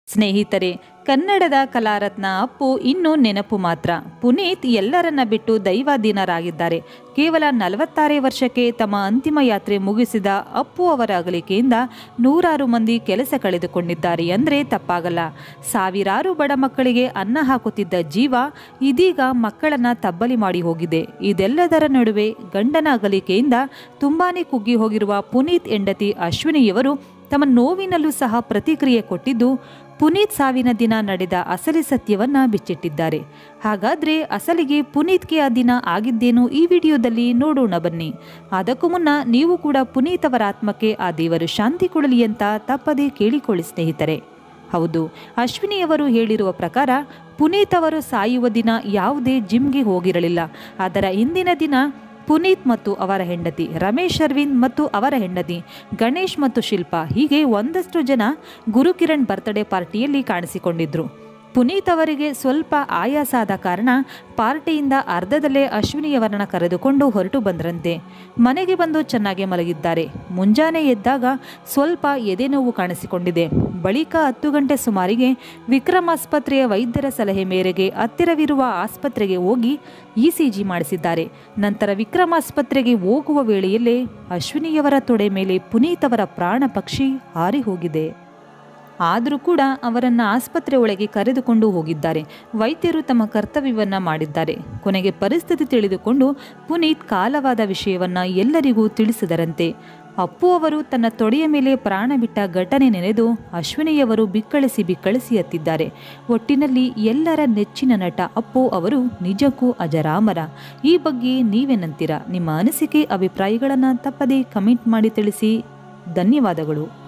ಸ್ನೇಹಿತರೆ ಕನ್ನಡದ ಕಲಾರತ್ನ ಅಪ್ಪು ಇನ್ನೂ ನೆನಪು ಮಾತ್ರ ಪುನೀತ್ ಎಲ್ಲರನ್ನ ಬಿಟ್ಟು ದೈವಾಧೀನರಾಗಿದ್ದಾರೆ ಕೇವಲ ನಲವತ್ತಾರೇ ವರ್ಷಕ್ಕೆ ತಮ್ಮ ಅಂತಿಮ ಯಾತ್ರೆ ಮುಗಿಸಿದ ಅಪ್ಪು ಅವರ ಅಗಲಿಕೆಯಿಂದ ನೂರಾರು ಮಂದಿ ಕೆಲಸ ಕಳೆದುಕೊಂಡಿದ್ದಾರೆ ಅಂದರೆ ತಪ್ಪಾಗಲ್ಲ ಸಾವಿರಾರು ಬಡ ಮಕ್ಕಳಿಗೆ ಅನ್ನ ಹಾಕುತ್ತಿದ್ದ ಜೀವ ಇದೀಗ ಮಕ್ಕಳನ್ನ ತಬ್ಬಲಿ ಮಾಡಿ ಹೋಗಿದೆ ಇದೆಲ್ಲದರ ನಡುವೆ ಗಂಡನ ಅಗಲಿಕೆಯಿಂದ ತುಂಬಾನೇ ಕುಗ್ಗಿ ಹೋಗಿರುವ ಪುನೀತ್ ಹೆಂಡತಿ ಅಶ್ವಿನಿಯವರು ತಮ್ಮ ನೋವಿನಲ್ಲೂ ಸಹ ಪ್ರತಿಕ್ರಿಯೆ ಕೊಟ್ಟಿದ್ದು ಪುನೀತ್ ಸಾವಿನ ದಿನ ನಡೆದ ಅಸಲಿ ಸತ್ಯವನ್ನ ಬಿಚ್ಚಿಟ್ಟಿದ್ದಾರೆ ಹಾಗಾದ್ರೆ ಅಸಲಿಗೆ ಪುನೀತ್ಗೆ ಆ ದಿನ ಆಗಿದ್ದೇನು ಈ ವಿಡಿಯೋದಲ್ಲಿ ನೋಡೋಣ ಬನ್ನಿ ಅದಕ್ಕೂ ಮುನ್ನ ನೀವು ಕೂಡ ಪುನೀತ್ ಅವರ ಆತ್ಮಕ್ಕೆ ಆ ದೇವರು ಶಾಂತಿ ಕೊಡಲಿ ಅಂತ ತಪ್ಪದೇ ಕೇಳಿಕೊಳ್ಳಿ ಸ್ನೇಹಿತರೆ ಹೌದು ಅಶ್ವಿನಿಯವರು ಹೇಳಿರುವ ಪ್ರಕಾರ ಪುನೀತ್ ಅವರು ಸಾಯುವ ದಿನ ಯಾವುದೇ ಜಿಮ್ಗೆ ಹೋಗಿರಲಿಲ್ಲ ಅದರ ಇಂದಿನ ದಿನ ಪುನೀತ್ ಮತ್ತು ಅವರ ಹೆಂಡತಿ ರಮೇಶ್ ಅರವಿಂದ್ ಮತ್ತು ಅವರ ಹೆಂಡತಿ ಗಣೇಶ್ ಮತ್ತು ಶಿಲ್ಪಾ ಹೀಗೆ ಒಂದಷ್ಟು ಜನ ಗುರುಕಿರಣ್ ಬರ್ತ್ಡೇ ಪಾರ್ಟಿಯಲ್ಲಿ ಕಾಣಿಸಿಕೊಂಡಿದ್ರು ಪುನೀತ್ ಅವರಿಗೆ ಸ್ವಲ್ಪ ಆಯಾಸ ಆದ ಕಾರಣ ಪಾರ್ಟಿಯಿಂದ ಅರ್ಧದಲ್ಲೇ ಅಶ್ವಿನಿಯವರನ್ನ ಕರೆದುಕೊಂಡು ಹೊರಟು ಬಂದ್ರಂತೆ ಮನೆಗೆ ಬಂದು ಚೆನ್ನಾಗಿ ಮಲಗಿದ್ದಾರೆ ಮುಂಜಾನೆ ಎದ್ದಾಗ ಸ್ವಲ್ಪ ಎದೆನೋವು ಕಾಣಿಸಿಕೊಂಡಿದೆ ಬಳಿಕ ಹತ್ತು ಗಂಟೆ ಸುಮಾರಿಗೆ ವಿಕ್ರಮ್ ಆಸ್ಪತ್ರೆಯ ವೈದ್ಯರ ಸಲಹೆ ಮೇರೆಗೆ ಹತ್ತಿರವಿರುವ ಆಸ್ಪತ್ರೆಗೆ ಹೋಗಿ ಇ ಸಿ ಜಿ ಮಾಡಿಸಿದ್ದಾರೆ ನಂತರ ವಿಕ್ರಮ್ ಆಸ್ಪತ್ರೆಗೆ ಹೋಗುವ ವೇಳೆಯಲ್ಲೇ ಅಶ್ವಿನಿಯವರ ತೊಡೆ ಮೇಲೆ ಪುನೀತ್ ಅವರ ಪ್ರಾಣ ಪಕ್ಷಿ ಹಾರಿ ಹೋಗಿದೆ ಆದರೂ ಕೂಡ ಅವರನ್ನು ಆಸ್ಪತ್ರೆ ಒಳಗೆ ಕರೆದುಕೊಂಡು ಹೋಗಿದ್ದಾರೆ ವೈದ್ಯರು ತಮ್ಮ ಕರ್ತವ್ಯವನ್ನ ಮಾಡಿದ್ದಾರೆ ಕೊನೆಗೆ ಪರಿಸ್ಥಿತಿ ತಿಳಿದುಕೊಂಡು ಪುನೀತ್ ಕಾಲವಾದ ವಿಷಯವನ್ನ ಎಲ್ಲರಿಗೂ ತಿಳಿಸಿದರಂತೆ ಅಪ್ಪು ಅವರು ತನ್ನ ತೊಡೆಯ ಮೇಲೆ ಪ್ರಾಣ ಬಿಟ್ಟ ಘಟನೆ ನೆನೆದು ಅಶ್ವಿನಿಯವರು ಬಿಕ್ಕಳಿಸಿ ಬಿಕ್ಕಳಿಸಿ ಎತ್ತಿದ್ದಾರೆ ಒಟ್ಟಿನಲ್ಲಿ ಎಲ್ಲರ ನೆಚ್ಚಿನ ನಟ ಅಪ್ಪು ಅವರು ನಿಜಕ್ಕೂ ಅಜರಾಮರ ಈ ಬಗ್ಗೆ ನೀವೇನಂತೀರಾ ನಿಮ್ಮ ಅನಿಸಿಕೆ ಅಭಿಪ್ರಾಯಗಳನ್ನು ತಪ್ಪದೇ ಕಮೆಂಟ್ ಮಾಡಿ ತಿಳಿಸಿ ಧನ್ಯವಾದಗಳು